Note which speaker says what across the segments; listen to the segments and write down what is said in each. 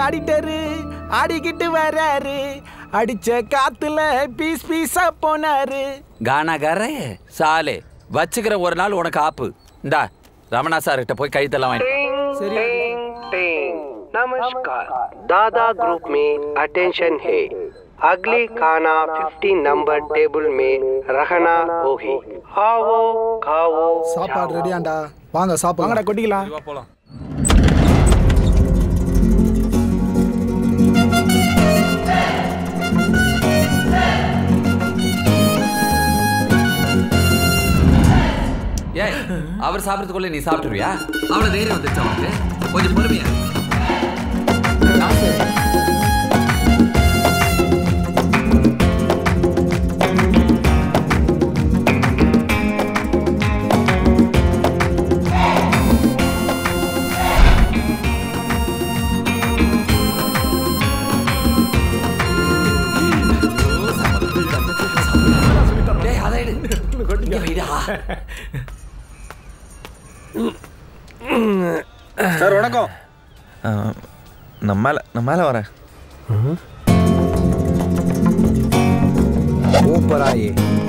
Speaker 1: Auditor ஆடிக்கிட்டு வராரு அடிச்ச காத்துல பீஸ் பீஸா போனாரு
Speaker 2: கானாகாரே சாலே வச்சுக்கிற ஒரு நாள் உனக்கு ஆப்பு இந்தா ரமணா சார் கிட்ட போய் கழுத்தெல்லாம் வாங்கி
Speaker 3: नमस्कार दादा ग्रुप में अटेंशन है अगली खाना 15 नंबर टेबल में रहना होगी आओ खाओ
Speaker 4: சாப்பாடு ரெடியாண்டா வாங்க சாப்பிடலாம்
Speaker 1: வாங்கடா கொட்டிக்கலாம்
Speaker 2: போலாம் ஏய் அவர் சாப்பிட்றதுக்குள்ள நீ சாப்பிட்டுருவியா அவ்வளோ தைரியம் வந்துச்சு அவனுக்கு கொஞ்சம் பொறுமையா டேய் அதை எடு இங்க வைடா
Speaker 5: சார் வணக்கம் நான் மேலே நான் மேலே வரேன்
Speaker 3: ऊपर आइए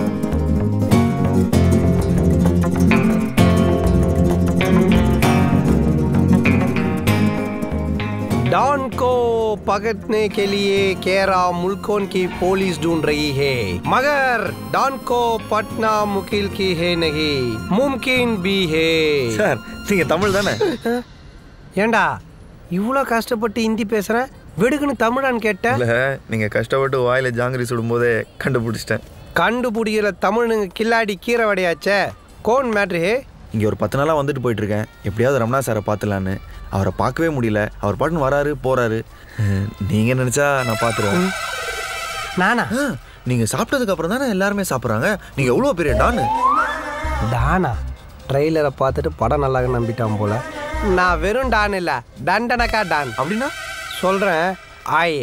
Speaker 3: डॉन को पकड़ने के लिए केरा मुल्कों की पुलिस ढूंढ रही है मगर डॉन को पटना मुकिल की है नहीं मुमकिन भी है
Speaker 5: சார் நீங்கள் தமிழ் தானே
Speaker 3: ஏண்டா இவ்வளோ கஷ்டப்பட்டு ஹிந்தி பேசுகிறேன் வெடுக்குன்னு தமிழான்னு கேட்டேன்
Speaker 5: இல்லை நீங்கள் கஷ்டப்பட்டு வாயில் ஜாங்கிரி சுடும்போதே கண்டுபிடிச்சிட்டேன்
Speaker 3: கண்டுபிடிக்கிற தமிழுங்க கில்லாடி கீரை வடையாச்சே கோன் மேட்ரு ஹே
Speaker 5: இங்கே ஒரு பத்து நாளாக வந்துட்டு போயிட்டுருக்கேன் எப்படியாவது ரமணா சாரை பார்த்துலான்னு அவரை பார்க்கவே முடியல அவர் பாட்டுன்னு வராரு போகிறாரு நீங்கள் நினச்சா நான் பார்த்துருவேன்
Speaker 3: நானா
Speaker 5: நீங்கள் சாப்பிட்டதுக்கு அப்புறம் தானே எல்லாருமே சாப்பிட்றாங்க நீங்கள் எவ்வளோ பெரிய டான்னு
Speaker 3: டானா ட்ரெய்லரை பார்த்துட்டு படம் நல்லா நம்பிட்டான் போல நான் வெறும் டான் இல்லை டண்டனக்கா டான்
Speaker 5: அப்படின்னா
Speaker 3: சொல்கிறேன் ஆயே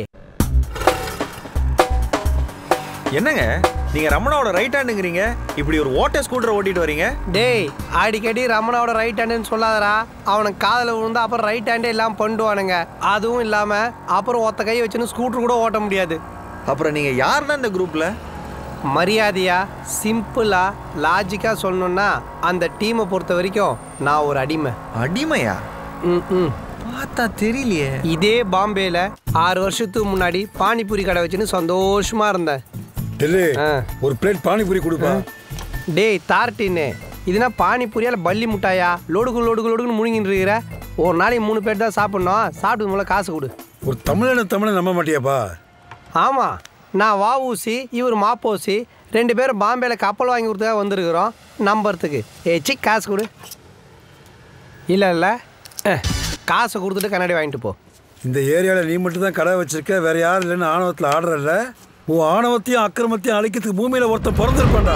Speaker 5: என்னங்க நீங்கள் ரமணாவோட ரைட் ஹேண்டுங்கிறீங்க இப்படி ஒரு ஓட்ட ஸ்கூட்டரை ஓட்டிட்டு வரீங்க
Speaker 3: டேய் அடிக்கடி ரமணாவோட ரைட் ஹேண்டுன்னு சொல்லாதடா அவனுக்கு காதில் விழுந்தா அப்புறம் ரைட் ஹேண்டே எல்லாம் பண்ணுவானுங்க அதுவும் இல்லாமல் அப்புறம் ஒத்த கை வச்சுன்னு ஸ்கூட்டர் கூட ஓட்ட முடியாது
Speaker 5: அப்புறம் நீங்கள் யாருன்னா இந்த குரூப்பில்
Speaker 3: மரியாதையா சிம்பிளா லாஜிக்கா சொல்லணும்னா அந்த டீமை பொறுத்த வரைக்கும் நான் ஒரு அடிமை
Speaker 5: அடிமையா
Speaker 3: ம் ம்
Speaker 5: பார்த்தா தெரியலையே
Speaker 3: இதே பாம்பேல ஆறு வருஷத்துக்கு முன்னாடி பானிபூரி கடை வச்சுன்னு சந்தோஷமா இருந்தேன்
Speaker 6: டெல்லி
Speaker 3: ஆ.
Speaker 6: ஒரு பிளேட் பானிபூரி கொடுப்பா
Speaker 3: டேய் தார்ட்டின்னு இதுனா பானிபூரியால பள்ளி முட்டாயா லொடுக்கு லொடுக்கு லொடுக்குன்னு முழுங்கிட்டு இருக்கிற ஒரு நாளைக்கு மூணு பேர் தான் சாப்பிட்ணும் சாப்பிட்டு மூலம் காசு கொடு
Speaker 6: ஒரு தமிழன தமிழை நம்ப மாட்டியாப்பா
Speaker 3: ஆமாம் நான் வாவூசி இவர் மாப்போசி ரெண்டு பேரும் பாம்பேல கப்பல் வாங்கி கொடுத்தா வந்திருக்கிறோம் நம்புறதுக்கு ஏ சி காசு கொடு இல்லை இல்லை காசை கொடுத்துட்டு கண்ணாடி வாங்கிட்டு போ
Speaker 6: இந்த ஏரியாவில் நீ மட்டும் தான் கடை வச்சிருக்க வேற யாரும் இல்லைன்னு ஆணவத்தில் ஆடுறல்ல உன் ஆணவத்தையும் அக்கிரமத்தையும் அழிக்கிறதுக்கு பூமியில ஒருத்தன் பிறந்திருப்பான்டா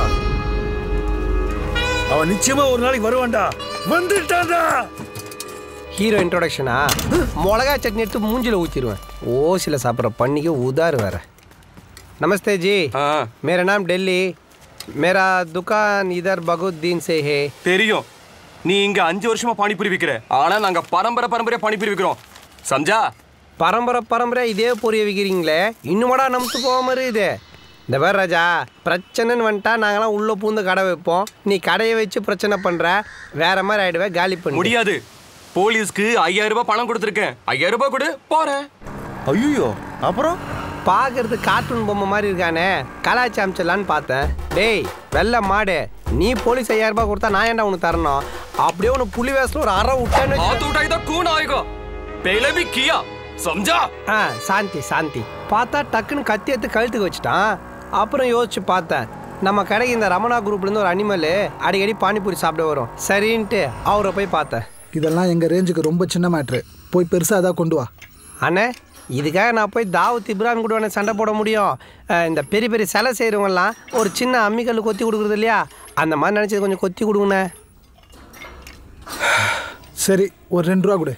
Speaker 6: அவன் நிச்சயமா ஒரு நாளைக்கு வருவான்டா வந்துட்டான்டா
Speaker 3: ஹீரோ இன்ட்ரோடக்ஷனா மிளகா சட்னி எடுத்து மூஞ்சில ஊற்றிடுவேன் ஓசியில் சாப்பிட்ற பண்ணிக்கு உதாரு வேற நமஸ்தே ஜி मेरा नाम दिल्ली मेरा दुकान इधर बगुद्दीन से है
Speaker 7: தெரியும் நீ இங்க அஞ்சு வருஷமா பானிபூரி விக்கிற ஆனா நாங்க பரம்பரை பரம்பரையா பானிபூரி விக்கிறோம் சம்ஜா
Speaker 3: பரம்பரை பரம்பரை இதே பொரிய விற்கிறீங்களே இன்னுமாடா நமத்து போகாம இருக்குது இந்த பேர் ராஜா பிரச்சனைன்னு வந்துட்டா நாங்களாம் உள்ளே பூந்து கடை வைப்போம் நீ கடையை வச்சு பிரச்சனை பண்ணுற வேற மாதிரி ஆயிடுவே காலி பண்ணி
Speaker 7: முடியாது போலீஸ்க்கு ஐயாயிரம் ரூபாய் பணம் கொடுத்துருக்கேன் ஐயாயிரம் ரூபாய் கொடு போறேன்
Speaker 5: ஐயோ அப்புறம்
Speaker 3: பார்க்கறது கார்ட்டூன் பொம்மை மாதிரி இருக்கானே கலாச்சி அமைச்சிடலான்னு பார்த்தேன் டேய் வெள்ளை மாடு நீ போலீஸ் ஐயாயிரம் ரூபாய் கொடுத்தா நான் ஏன்டா உனக்கு தரணும் அப்படியே உனக்கு புலி வேஷத்தில் ஒரு அரை விட்டேன்னு
Speaker 7: हाथ उठाई तो खून आएगा पहले भी किया समझा
Speaker 3: ஆ சாந்தி சாந்தி பார்த்தா டக்குன்னு கத்தி எடுத்து கழுத்துக்கு வச்சுட்டான் அப்புறம் யோசிச்சு பார்த்தேன் நம்ம கடைக்கு இந்த ரமணா குரூப்லேருந்து ஒரு அனிமல் அடிக்கடி பானிபூரி சாப்பிட வரும் சரின்ட்டு அவரை போய் பார்த்தேன்
Speaker 4: இதெல்லாம் எங்கள் ரேஞ்சுக்கு ரொம்ப சின்ன மேட்ரு போய் பெருசாக அதான் கொண்டு வா
Speaker 3: அண்ணே இதுக்காக நான் போய் தாவூத் இப்ராஹிம் கூட வேணா சண்டை போட முடியும் அஹ், இந்த பெரிய பெரிய சிலை செய்கிறவங்கலாம் ஒரு சின்ன அம்மிக்கல் கொத்தி கொடுக்குறது இல்லையா அந்த மாதிரி நினச்சது கொஞ்சம் கொத்தி கொடுங்கண்ணே
Speaker 4: சரி ஒரு ரெண்டு ரூபா கொடு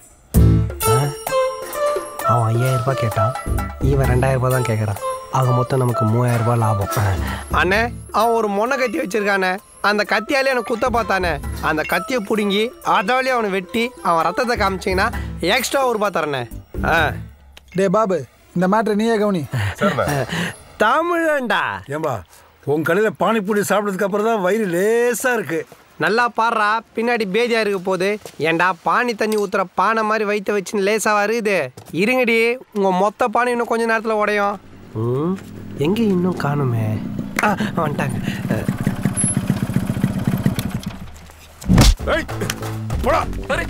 Speaker 3: அவன் ஐயாயிரம் ரூபாய் கேட்டான் இவன் ரெண்டாயிரம் ரூபாய் தான் கேட்குறான் ஆக மொத்தம் நமக்கு மூவாயிரம் ரூபாய் லாபம் அண்ணே அவன் ஒரு மொன்னை கத்தி வச்சிருக்கானே அந்த கத்தியாலே எனக்கு குத்த பார்த்தானே அந்த கத்தியை பிடுங்கி அதாலே அவனை வெட்டி அவன் ரத்தத்தை காமிச்சிங்கன்னா எக்ஸ்ட்ரா ஒரு ரூபாய் தரேண்ணே ஆ
Speaker 4: டே பாபு இந்த மேட்ரை நீயே கவனி
Speaker 3: தமிழன்டா
Speaker 6: ஏம்பா உன் கடையில் பானிபூரி சாப்பிட்டதுக்கு அப்புறம் தான் வயிறு லேசாக இருக்கு
Speaker 3: நல்லா பாடுறா பின்னாடி பேதியா இருக்க போகுது ஏன்டா பானி தண்ணி ஊத்துற பானை மாதிரி வயிற்ற வச்சு லேசாவா இருக்குது இருங்கடி உங்க மொத்த பானை இன்னும் கொஞ்ச நேரத்துல உடையும் ம், எங்க இன்னும் காணுமே ஆ வந்துட்டாங்க அஹ்,
Speaker 6: போடா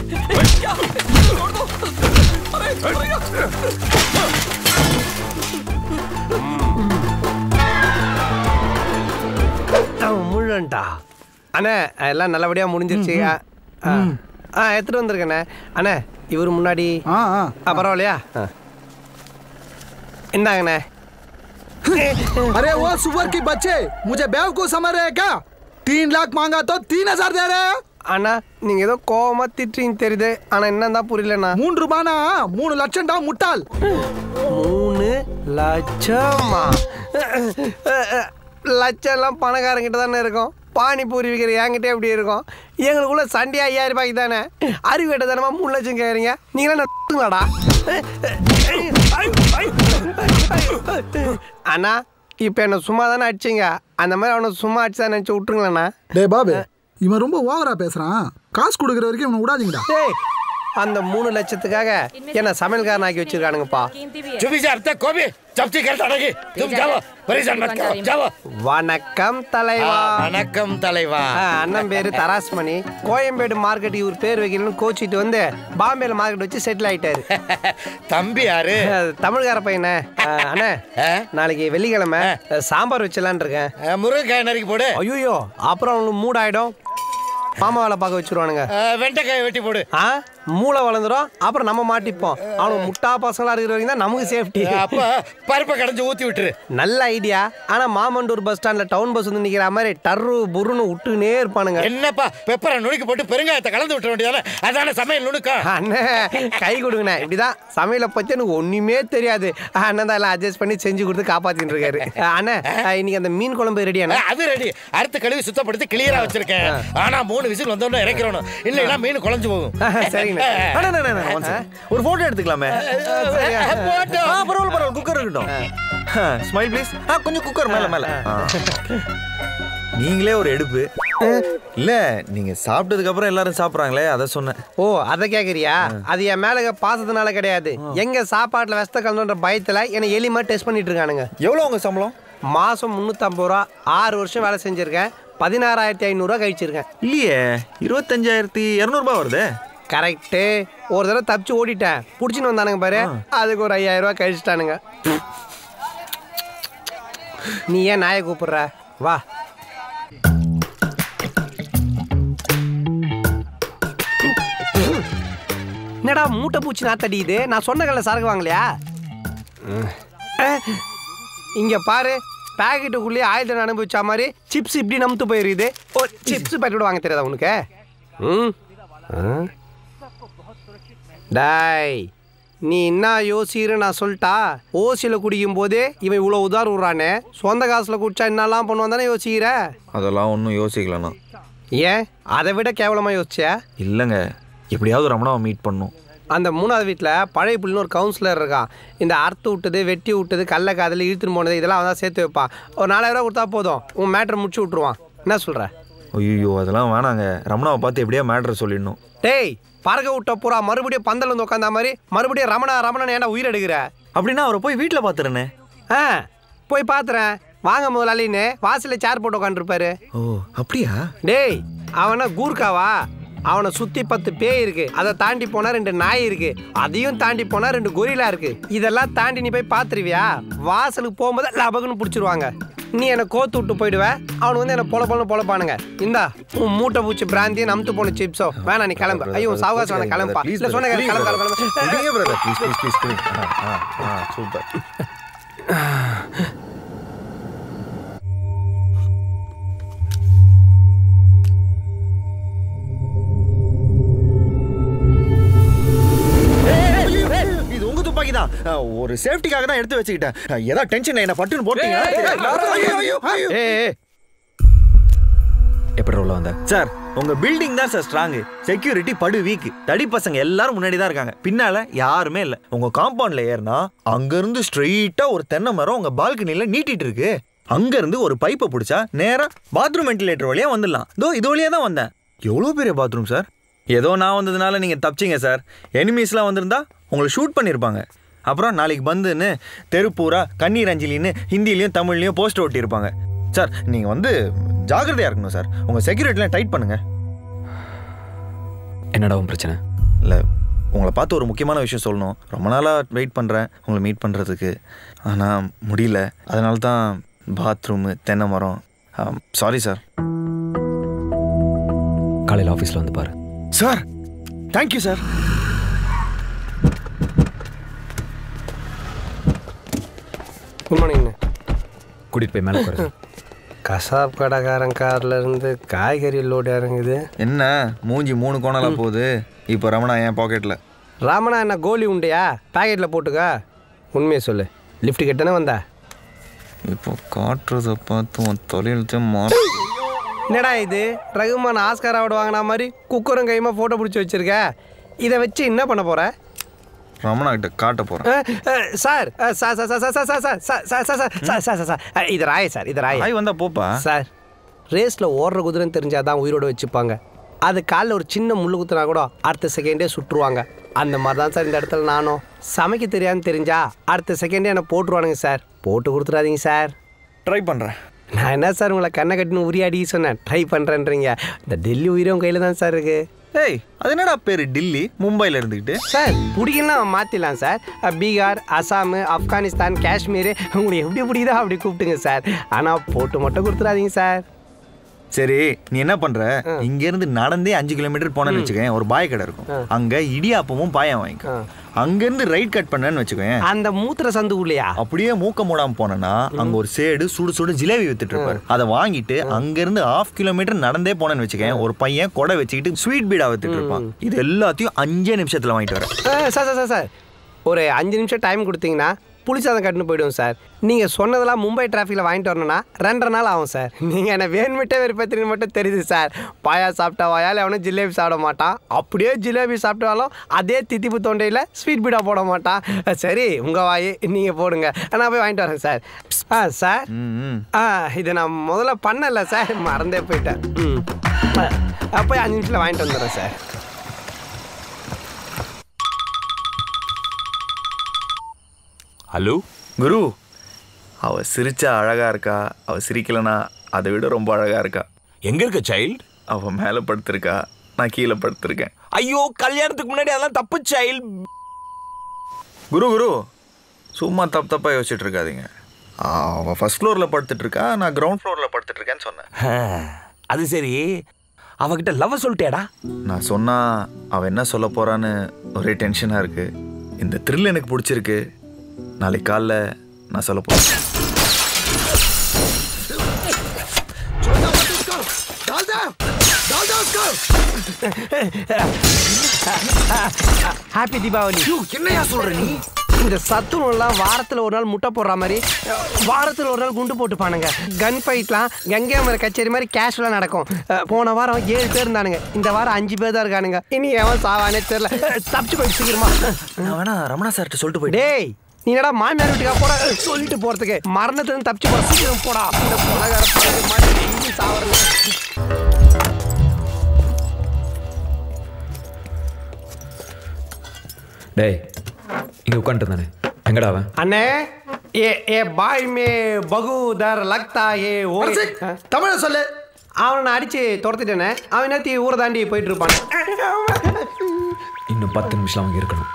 Speaker 3: அவன் முழுன்டா அண்ணே எல்லாம் நல்லபடியா முடிஞ்சிருச்சு ஆ, ஆ. ஆ எடுத்துட்டு வந்திருக்கண்ணே அண்ணே இவர் முன்னாடி
Speaker 4: हाँ हाँ
Speaker 3: ஆ பரவாயில்லையா ஆ. இந்தாங்கண்ணே
Speaker 4: अरे वो सुअर की बच्चे मुझे बेवकूफ समझ रहे हैं क्या तीन लाख मांगा तो तीन हजार दे रहे हैं
Speaker 3: அண்ணா நீங்க ஏதோ கோவமா திட்டுறீங்க தெரியுது ஆனா என்னதான் புரியலண்ணா
Speaker 4: மூணு ரூபானா மூணு லட்சம் தான் முட்டாள்
Speaker 3: மூணு லட்சமா லட்சம்லாம் பணக்காரங்கிட்ட தானே இருக்கும் பானிபூரி விற்கிற என்கிட்ட எப்படி இருக்கும் எங்களுக்குள்ள சண்டே ஐயாயிரம் ரூபாய்க்கு தானே அறிவு கேட்ட தானமா மூணு லட்சம் கேட்குறீங்க நீங்களாம் நட்டுங்களாடா அண்ணா இப்போ என்ன சும்மா தானே அடிச்சிங்க அந்த மாதிரி அவனை சும்மா அடிச்சு தான் நினச்சி விட்டுருங்களேண்ணா
Speaker 4: டே பாபு இவன் ரொம்ப ஓவரா பேசுறான் காசு கொடுக்குற வரைக்கும் இவனை விடாதீங்கடா
Speaker 3: டேய் அந்த மூணு லட்சத்துக்காக என்ன சமையல்காரன் ஆக்கி வச்சிருக்கானுங்கப்பா வணக்கம் தலைவா
Speaker 8: வணக்கம் தலைவா
Speaker 3: ஆ, அண்ணன் பேரு தராஸ்மணி கோயம்பேடு மார்க்கெட் இவர் பேர் வைக்கணும்னு கோச்சிட்டு வந்து பாம்பேல மார்க்கெட் வச்சு செட்டில் ஆயிட்டாரு
Speaker 8: தம்பி யாரு
Speaker 3: அது தமிழ்கார பையனே ஆ, அண்ணே
Speaker 8: ஆ?
Speaker 3: நாளைக்கு வெள்ளிக்கிழமை சாம்பார் வச்சலான் இருக்கேன்
Speaker 8: அஹ், முருங்கைக்காய் நறுக்கி போடு
Speaker 3: ஐயோ அப்புறம் அவனுக்கு மூட் ஆயிடும் மாமா வேலை பார்க்க வச்சிருவானுங்க
Speaker 8: அஹ், வெண்டைக்காய் வெட்டி போடு
Speaker 3: ஆ மூளை வளர்ந்துரும் அப்புறம் நம்ம மாட்டிப்போம் அவனுக்கு முட்டா பசங்களா இருக்கிற வரைக்கும் தான் நமக்கு சேஃப்டி
Speaker 8: அப்ப பருப்பை கடைஞ்சு ஊத்தி விட்டுரு
Speaker 3: நல்ல ஐடியா ஆனா மாமண்டூர் பஸ் ஸ்டாண்ட்ல டவுன் பஸ் வந்து நிக்கிற மாதிரி டர்ரு புருன்னு விட்டுனே இருப்பானுங்க
Speaker 8: என்னப்பா பெப்பரை நுணுக்கி போட்டு பெருங்காயத்தை கலந்து விட்டுற வேண்டியதானே அதான சமையல் நுணுக்கம்
Speaker 3: அண்ணே கை கொடுங்கண்ணே இப்படிதான் சமையலை பத்தி எனக்கு ஒண்ணுமே தெரியாது அண்ணன் தான் எல்லாம் அட்ஜஸ்ட் பண்ணி செஞ்சு கொடுத்து காப்பாத்திட்டு இருக்காரு அண்ணே இன்னைக்கு அந்த மீன் குழம்பு ரெடியாண்ணே
Speaker 8: அஹ், அது ரெடி அறுத்து கழுவி சுத்தப்படுத்தி கிளியரா வச்சிருக்கேன் ஆனா மூணு விசில் வந்தோடனே இறக்கிறணும் இல்லைன்னா மீன் குழஞ்சு போகும்
Speaker 3: சரிங்கண்ணே
Speaker 5: அண்ணா, அண்ணா, அண்ணா, one second. ஒரு போட்டோ எடுத்துக்கலாமே
Speaker 3: சரியா?
Speaker 8: அஹ், போட்டோம்.
Speaker 5: ஆ பரவாயில்ல பரவாயில்ல குக்கர் இருக்கட்டும் ஸ்மைல் ப்ளீஸ் ஆ கொஞ்சம் குக்கர் மேல மேல ஆ. நீங்களே ஒரு எடுப்பு இல்ல நீங்க சாப்பிட்டதுக்கு அப்புறம் எல்லாரும் சாப்பிடுறாங்களே அதை சொன்னேன்
Speaker 3: ஓ அதை கேக்குறியா அது என் மேல இருக்க பாசத்தினால கிடையாது எங்க சாப்பாட்டுல வெஸ்த கலந்துன்ற பயத்துல என்னை எலிமா டெஸ்ட் பண்ணிட்டு இருக்கானுங்க
Speaker 5: எவ்வளோ உங்க சம்பளம்
Speaker 3: மாசம் முந்நூற்றம்பது ரூபா ஆறு வருஷம் வேலை செஞ்சிருக்கேன் பதினாறாயிரத்தி ஐநூறுரூவா கழிச்சிருக்கேன்
Speaker 5: இல்லையே இருபத்தஞ்சாயிரத்தி இரநூறுபா வருதே
Speaker 3: கரெக்டு ஒரு தடவை தப்பிச்சு ஓடிட்டேன் பிடிச்சின்னு வந்தானுங்க பாரு அதுக்கு ஒரு ஐயாயிரம் ரூபாய் கழிச்சிட்டானுங்க நீ ஏன் நாயை கூப்பிடுற வா என்னடா மூட்டை பூச்சி நாத்தடியுது நான் சொன்ன கல்ல சரக்கு வாங்கலையா இங்க பாரு பாக்கெட்டுக்குள்ளேயே ஆயிரத்தி அனுபவிச்ச மாதிரி சிப்ஸ் இப்படி நமுத்து போயிருக்குது ஓ சிப்ஸ் பாக்கெட் வாங்க தெரியாதா உனக்கு ம் ஆ? டாய் நீ என்ன யோசிக்கிற நான் சொல்லிட்டா ஓசியில் குடிக்கும் போதே இவன் இவ்வளோ உதார் விட்றானே சொந்த காசில் குடிச்சா என்னெல்லாம் பண்ணுவான் தானே யோசிக்கிற
Speaker 5: அதெல்லாம் ஒன்றும் யோசிக்கலண்ணா
Speaker 3: ஏன் அதை விட கேவலமாக யோசிச்சியா
Speaker 5: இல்லைங்க எப்படியாவது ரமணாவை மீட் பண்ணும்
Speaker 3: அந்த மூணாவது வீட்டில் பழைய புள்ளின்னு ஒரு கவுன்சிலர் இருக்கான் இந்த அறுத்து விட்டது வெட்டி விட்டது கல்ல காதல் இழுத்துன்னு போனது இதெல்லாம் அவன் தான் சேர்த்து வைப்பான் ஒரு நாலாயிரம் ரூபா கொடுத்தா போதும் உன் மேட்ரை முடிச்சு விட்ருவான் என்ன சொல்கிற
Speaker 5: ஐயோ அதெல்லாம் வேணாங்க ரமணாவை பார்த்து எப்படியா மேட்ரை சொல்லிடணும்
Speaker 3: டேய் பறக்க விட்ட பூரா மறுபடியும் பந்தல் வந்து உட்காந்த மாதிரி மறுபடியும் ரமணா ரமணன் ஏன்டா உயிர் எடுக்கிற
Speaker 5: அப்படின்னா அவரை போய் வீட்டில் பார்த்துறேனே
Speaker 3: ஆ போய் பார்த்துறேன் வாங்க முதலாளின்னு வாசலில் சேர் போட்டு உட்காந்துருப்பாரு
Speaker 5: ஓ அப்படியா
Speaker 3: டேய் அவனா கூர்க்காவா அவனை சுத்தி பத்து பேய் இருக்கு அதை தாண்டி போனா ரெண்டு நாய் இருக்கு அதையும் தாண்டி போனா ரெண்டு கொரிலா இருக்கு இதெல்லாம் தாண்டி நீ போய் பாத்துருவியா வாசலுக்கு போகும்போது லபகுன்னு பிடிச்சிருவாங்க நீ என்னை கோத்து விட்டு போயிடுவ அவனுக்கு வந்து என்ன பொல பொல பொழப்பானுங்க இந்தா உன் மூட்டை பூச்சி பிராந்தியும் நமுத்து போன சிப்ஸோ வேணாம் நீ கிளம்பு ஐயோ சாவகாசம் வேணாம் கிளம்பா இல்ல சொன்ன கேளு, கிளம்பு கிளம்பு, கிளம்பு
Speaker 5: ப்ளீஸ் ப்ளீஸ் ப்ளீஸ் ப்ளீஸ் ஆ ஆ சூப்பர் இது உங்க துப்பாக்கி தான் ஒரு சேஃப்டிக்காக தான் எடுத்து வச்சுக்கிட்டேன் ஏதாவது டென்ஷன் என்ன பட்டுன்னு போட்டீங்க ஐயோ, ஐயோ, ஐயோ.
Speaker 3: ஏய், ஏய்.
Speaker 9: எப்படி உள்ள வந்த
Speaker 5: சார் உங்க பில்டிங் தான் சார் ஸ்ட்ராங் செக்யூரிட்டி படு வீக் தடி பசங்க எல்லாரும் முன்னாடி தான் இருக்காங்க பின்னால யாருமே இல்ல உங்க காம்பவுண்ட்ல ஏறினா அங்க இருந்து ஸ்ட்ரெயிட்டா ஒரு தென்னை மரம் உங்க பால்கனில நீட்டிட்டு இருக்கு அங்க இருந்து ஒரு பைப்பை பிடிச்சா நேரா பாத்ரூம் வென்டிலேட்டர் வழியா வந்துடலாம் இதோ இது வழியா தான் வந்தேன் எவ்வளோ பெரிய பாத்ரூம் சார் ஏதோ நான் வந்ததுனால நீங்க தப்பிச்சிங்க சார் எனிமீஸ்லாம் வந்திருந்தா உங்களை ஷூட் பண்ணியிருப்பாங்க அப்புறம் நாளைக்கு பந்துன்னு தெருப்பூரா கண்ணீர் அஞ்சலின்னு ஹிந்திலையும் தமிழ்லையும் போஸ்டர் ஒட்டியிருப்பாங்க சார் நீங்கள் வந்து ஜாக்கிரதையாக இருக்கணும் சார் உங்கள் செக்யூரிட்டிலாம் டைட் பண்ணுங்க
Speaker 9: என்னடா உன் பிரச்சனை
Speaker 5: இல்லை உங்களை பார்த்து ஒரு முக்கியமான விஷயம் சொல்லணும் ரொம்ப நாளாக வெயிட் பண்ணுறேன் உங்களை மீட் பண்ணுறதுக்கு ஆனால் முடியல அதனால தான் பாத்ரூமு தென்னை மரம் சாரி சார்
Speaker 9: காலையில் ஆஃபீஸில் வந்து பாரு
Speaker 5: சார் தேங்க்யூ சார்
Speaker 3: குட் மார்னிங்ண்ணே
Speaker 9: கூட்டிகிட்டு போய் மேலே உட்காரு
Speaker 3: கசாப் கடைக்காரன் கார்ல இருந்து காய்கறி லோடு இறங்குது
Speaker 5: என்ன மூஞ்சி மூணு கோணலாக போகுது இப்போ ரமணா என் பாக்கெட்டில்
Speaker 3: ராமனா என்ன கோலி உண்டையா பாக்கெட்டில் போட்டுக்க உண்மையை சொல்லு லிஃப்ட் கிட்டனே வந்தா
Speaker 5: இப்போ காட்டுறதை பார்த்து உன் தொழில்த்தையும் மாற
Speaker 3: என்னடா இது ரகுமான் ஆஸ்கார் அவார்டு வாங்கின மாதிரி குக்கரும் கையுமா ஃபோட்டோ பிடிச்சி வச்சிருக்க இதை வச்சு என்ன பண்ண போற
Speaker 5: ரமணா கிட்ட காட்ட போகிறேன்
Speaker 3: அஹ், அஹ், சார் அஹ், sir sir sir sir sir sir sir sir sir sir sir sir sir sir அஹ், இது ராய சார் இது ராய
Speaker 5: ஆய் வந்தா போப்பா
Speaker 3: சார் ரேஸில் ஓடுற குதிரைன்னு தெரிஞ்சாதான் உயிரோட வச்சுப்பாங்க அது காலில் ஒரு சின்ன முள்ளு குத்துனா கூட அடுத்த செகண்டே சுட்டுருவாங்க அந்த மாதிரி தான் சார் இந்த இடத்துல நானும் சமைக்க தெரியாதுன்னு தெரிஞ்சா அடுத்த செகண்டே என்னை போட்டுருவானுங்க சார் போட்டு கொடுத்துறாதீங்க சார்
Speaker 5: ட்ரை பண்ணுறேன்
Speaker 3: நான் என்ன சார் உங்களை கண்ணை கட்டின்னு உரியாடி சொன்னேன் ட்ரை பண்ணுறேன்றீங்க இந்த டெல்லி உயிரும் கையில் தான் சார் இருக்கு
Speaker 5: ஏய் அது என்னடா பேர் டில்லி மும்பையில் இருந்துக்கிட்டு
Speaker 3: சார் பிடிக்கலாம் மாற்றிடலாம் சார் அஹ், பீகார் அசாம் ஆப்கானிஸ்தான் காஷ்மீர் உங்களுக்கு எப்படி பிடிக்குதோ அப்படி கூப்பிட்டுங்க சார் ஆனால் போட்டு மட்டும் கொடுத்துறாதீங்க சார்
Speaker 5: சரி நீ என்ன பண்ற இங்க இருந்து நடந்தே அஞ்சு கிலோமீட்டர் போனேன்னு வச்சுக்கேன் ஒரு பாய் கடை இருக்கும் அங்க இடியாப்பமும் பாயம் வாங்கிக்கோ அங்க இருந்து ரைட் கட் பண்ணேன்னு வச்சுக்கோயேன்
Speaker 3: அந்த மூத்திர சந்து உள்ளையா
Speaker 5: அப்படியே மூக்க மூடாம போனேன்னா அங்க ஒரு சேடு சுடு சுடு ஜிலேபி வித்துட்டு இருப்பாரு அதை வாங்கிட்டு அங்க இருந்து ஹாஃப் கிலோமீட்டர் நடந்தே போனேன்னு வச்சுக்கேன் ஒரு பையன் கொடை வச்சுக்கிட்டு ஸ்வீட் பீடா வித்துட்டு இருப்பான் இது எல்லாத்தையும் அஞ்சே நிமிஷத்துல வாங்கிட்டு வரேன்
Speaker 3: ஆ, சார் சார் சார் சார் ஒரு அஞ்சு நிமிஷம் டைம் கொடுத்தீங்கன்னா புளிசாதம் கட்டுன்னு போயிடுவோம் சார் நீங்கள் சொன்னதெல்லாம் மும்பை டிராஃபிக்கில் வாங்கிட்டு வரணும்னா ரெண்டரை நாள் ஆகும் சார் நீங்கள் என்ன வேணுமிட்டே வெறுப்பத்திரின்னு மட்டும் தெரியுது சார் பாயா சாப்பிட்டா வாயால் எவனும் ஜிலேபி சாப்பிட மாட்டான் அப்படியே ஜிலேபி சாப்பிட்டாலும் அதே தித்திப்பு தொண்டையில் ஸ்வீட் பீடா போட மாட்டான் சரி உங்கள் வாய் நீங்கள் போடுங்க நான் போய் வாங்கிட்டு வரேன் சார் ஆ சார் ஆ இதை நான் முதல்ல பண்ணல சார் மறந்தே போயிட்டேன் ம் ஆ, போய் அஞ்சு நிமிஷத்தில் வாங்கிட்டு வந்துடுறேன் சார்
Speaker 2: ஹலோ
Speaker 5: குரு அவ சிரிச்சா அழகா இருக்கா அவ சிரிக்கலனா அதை விட ரொம்ப அழகா இருக்கா
Speaker 2: எங்க இருக்க சைல்டு
Speaker 5: அவ மேல படுத்திருக்கா நான் கீழே படுத்திருக்கேன்
Speaker 2: ஐயோ கல்யாணத்துக்கு முன்னாடி அதெல்லாம் தப்பு சைல்டு
Speaker 5: குரு குரு சும்மா தப்பு தப்பா யோசிச்சுட்டு இருக்காதீங்க அவ ஃபர்ஸ்ட் ஃப்ளோர்ல படுத்துட்டு இருக்கா நான் கிரவுண்ட் ஃப்ளோர்ல படுத்துட்டு இருக்கேன்னு சொன்னேன்
Speaker 2: அது சரி அவகிட்ட லவ் சொல்லிட்டேடா
Speaker 5: நான் சொன்னா அவ என்ன சொல்ல போறான்னு ஒரே டென்ஷனா இருக்கு இந்த த்ரில் எனக்கு பிடிச்சிருக்கு நாளைக்கு காலைல நான் சொல்ல போறேன்
Speaker 4: डाल दे डाल दे उसको
Speaker 3: ஹாப்பி தீபாவளி
Speaker 4: என்னையா சொல்ற நீ
Speaker 3: இந்த சத்துணவுலாம் வாரத்தில் ஒரு நாள் முட்டை போடுற மாதிரி வாரத்தில் ஒரு நாள் குண்டு போட்டுப்பானுங்க கன் ஃபைட்லாம் கங்கை மர கச்சேரி மாதிரி கேஷுவலாக நடக்கும் அஹ், போன வாரம் ஏழு பேர் இருந்தானுங்க இந்த வாரம் அஞ்சு பேர் தான் இருக்கானுங்க இனி எவன் சாவானே தெரியல அஹ், தப்பிச்சு போய் சீக்கிரமா
Speaker 5: நான் வேணா ரமணா சார்கிட்ட சொல்லிட்டு போயிட்டேன்
Speaker 3: டேய் நீ என்னடா மாமியார் வீட்டுக்கா போட சொல்லிட்டு போறதுக்கு மரணத்துல தப்பிச்சு போற சீக்கிரம் போடா இந்த கொலகார பையன் மாதிரி டெய்லி சாவறது
Speaker 9: டேய் இங்கே உட்காந்துட்டு தானே எங்கடா அவன்
Speaker 3: அண்ணே ஏ ஏ பாய் மே பகு தர் லக்தா ஏ ஓ
Speaker 4: தமிழ சொல்லு
Speaker 3: அவனை நான் அடிச்சு துரத்திட்டேனே அவன் நேத்தி ஊரை தாண்டி போயிட்டு இருப்பான்
Speaker 9: இன்னும் பத்து நிமிஷம் அவங்க இருக்கணும்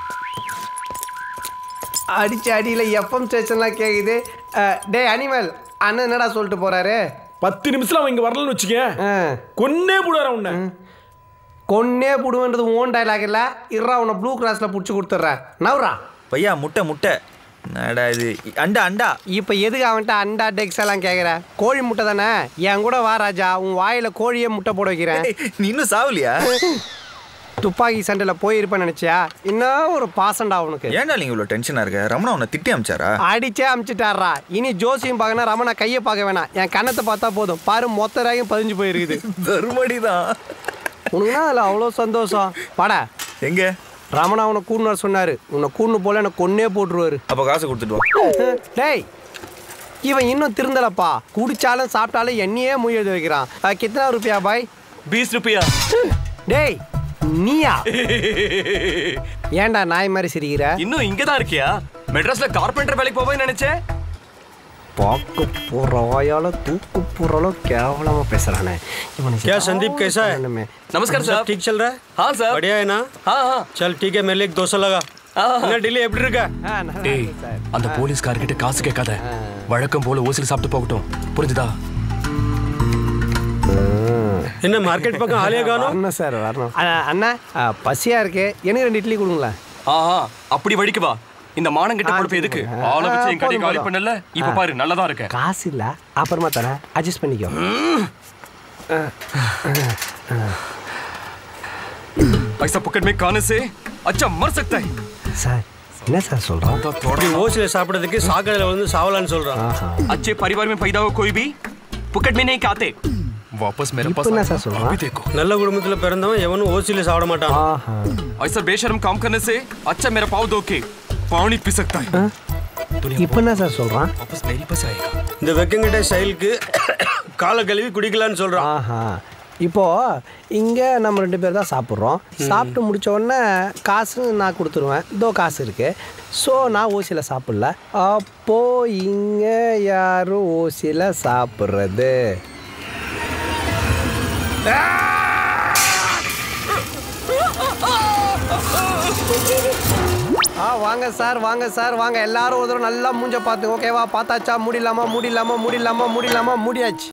Speaker 3: அடிச்சு அடியில் எஃப்எம் ஸ்டேஷன்லாம் கேட்குது அஹ், டேய் அனிமல் அண்ணன் என்னடா சொல்லிட்டு போறாரு
Speaker 1: பத்து நிமிஷம் அவன் இங்க வரலன்னு வச்சுக்க
Speaker 3: அஹ்,
Speaker 1: கொன்னே போடுவார உன்னை
Speaker 3: கொன்னே புடுவேன்றது ஓன் டைலாக் இல்லை இறா உன்னை ப்ளூ கிராஸில் பிடிச்சி கொடுத்துட்றேன் நவுரா
Speaker 5: பையா முட்டை முட்டை என்னடா இது அண்டா அண்டா
Speaker 3: இப்போ எதுக்கு அவன்கிட்ட அண்டா டெக்ஸ் எல்லாம் கேட்குற கோழி முட்டை தானே என் கூட வா ராஜா உன் வாயில கோழியே முட்டை போட வைக்கிறேன்
Speaker 5: ஏய், நீ இன்னும் சாவலியா
Speaker 3: துப்பாக்கி சண்டையில் போயிருப்பேன்னு நினச்சியா இன்னும் ஒரு பாசண்டா உனக்கு
Speaker 5: ஏன்டா நீங்க இவ்வளவு டென்ஷனா இருக்க ரமணா உன்னை திட்டி அமிச்சாரா
Speaker 3: அடிச்சே அமிச்சிட்டாரா இனி ஜோசியம் பார்க்கணும் ரமணா கையை பார்க்க வேணாம் என் கண்ணத்தை பார்த்தா போதும் பாரு மொத்த ராயும் பதிஞ்சு போயிருக்குது
Speaker 5: தருமடி தான்
Speaker 3: உனக்குன்னா அதில் அவ்வளோ சந்தோஷம் வாடா
Speaker 5: எங்க
Speaker 3: ரமணா உன்னை கூண்டு வர சொன்னாரு உன்னை கூண்டு போல எனக்கு கொன்னே போட்டுருவாரு
Speaker 5: அப்ப காசு கொடுத்துட்டு வா
Speaker 3: டேய் இவன் இன்னும் திருந்தலப்பா குடிச்சாலும் சாப்பிட்டாலும் என்னையே முய் எழுதி வைக்கிறான் அஹ், கித்தனா ருப்பியா பாய்
Speaker 7: பீஸ் ருப்பியா
Speaker 3: டேய் நீயா ஏன்டா நாய் மாதிரி சிரிக்கிற
Speaker 7: இன்னும் இங்க தான் இருக்கியா மெட்ராஸ்ல கார்பெண்டர் வேலைக்கு போவேன்னு நினைச்சேன்
Speaker 3: பார்க்க போற வாயால தூக்கு போறாலோ கேவலமா பேசுறானே இவனை
Speaker 10: क्या संदीप कैसा है
Speaker 3: பண்ணுமே.
Speaker 7: नमस्कार
Speaker 10: सब
Speaker 7: साहब
Speaker 10: ठीक चल रहा है
Speaker 7: हाँ सर
Speaker 10: बढ़िया है ना
Speaker 7: हाँ हाँ
Speaker 10: चल ठीक है मेरे लिए एक दो सौ लगा என்ன டிலே எப்படி இருக்க
Speaker 3: ஆ, நல்லா
Speaker 7: டேய்
Speaker 3: இருக்கு சார்.
Speaker 7: அந்த போலீஸ்காரர்கிட்ட காசு கேட்காத வழக்கம் போல ஓசில் சாப்பிட்டு போகட்டும் புரிஞ்சுதா
Speaker 10: என்ன மார்க்கெட் பக்கம் ஆலியா காணோம்
Speaker 3: வரணும் சார் வரணும் அண்ணா, அண்ணா ஆ, பசியா இருக்கு எனக்கு ரெண்டு இட்லி கொடுங்களேன்
Speaker 7: ஆஹா அப்படி வடிக்கு வா இந்த மானங்கிட்ட
Speaker 3: ஆ,
Speaker 7: பொறுப்பு எதுக்கு
Speaker 3: ஆ,
Speaker 7: ஆளை வச்சு என் கடை
Speaker 3: போதும்,
Speaker 7: காலி
Speaker 3: போதும்.
Speaker 7: பண்ணல இப்ப
Speaker 3: ஆ.
Speaker 7: பாரு நல்லதா இருக்கேன்
Speaker 3: காசு இல்ல அப்புறமா தரேன் அட்ஜஸ்ட் பண்ணிக்கோ
Speaker 7: ऐसा पॉकेट में खाने से अच्छा मर सकता है
Speaker 3: சார் என்ன சார் சொல்றான்
Speaker 10: இப்படி ஓசில சாப்பிடுறதுக்கு சாக்கடையில வந்து சாவலான்னு சொல்றான்
Speaker 3: ஆஹா
Speaker 7: अच्छे परिवार में पैदा हो कोई भी पुकट में नहीं खाते वापस मेरे
Speaker 3: இப்போ
Speaker 7: पास
Speaker 3: என்ன
Speaker 7: आए।
Speaker 3: சார் சொல்றான்
Speaker 7: अभी देखो
Speaker 10: நல்ல குடும்பத்துல பிறந்தவன் எவனும் ஓசில சாப்பிட மாட்டான்
Speaker 3: ஆஹா
Speaker 7: ऐसा बेशरम काम करने से अच्छा मेरा पाव दो के पानी पी सकता है
Speaker 3: இப்போ என்ன சார் சொல்றான்
Speaker 7: वापस मेरे पास आएगा
Speaker 10: இந்த வெக்கங்கிட்ட ஸ்டைலுக்கு காலை கழுவி குடிக்கலான்னு சொல்றான்
Speaker 3: ஆஹா இப்போ இங்க நம்ம ரெண்டு பேர் தான் சாப்பிட்றோம் சாப்பிட்டு முடிச்ச உடனே காசு நான் கொடுத்துருவேன் இதோ காசு இருக்கு ஸோ நான் ஓசியில் சாப்பிடல அப்போ இங்க யாரும் ஓசியில் சாப்பிட்றது ஆ வாங்க சார் வாங்க சார் வாங்க எல்லாரும் ஒரு தடவை நல்லா மூஞ்ச பார்த்துங்க ஓகேவா பார்த்தாச்சா முடியலாமா முடியலாமா முடியலாமா முடியலாமா முடியாச்சு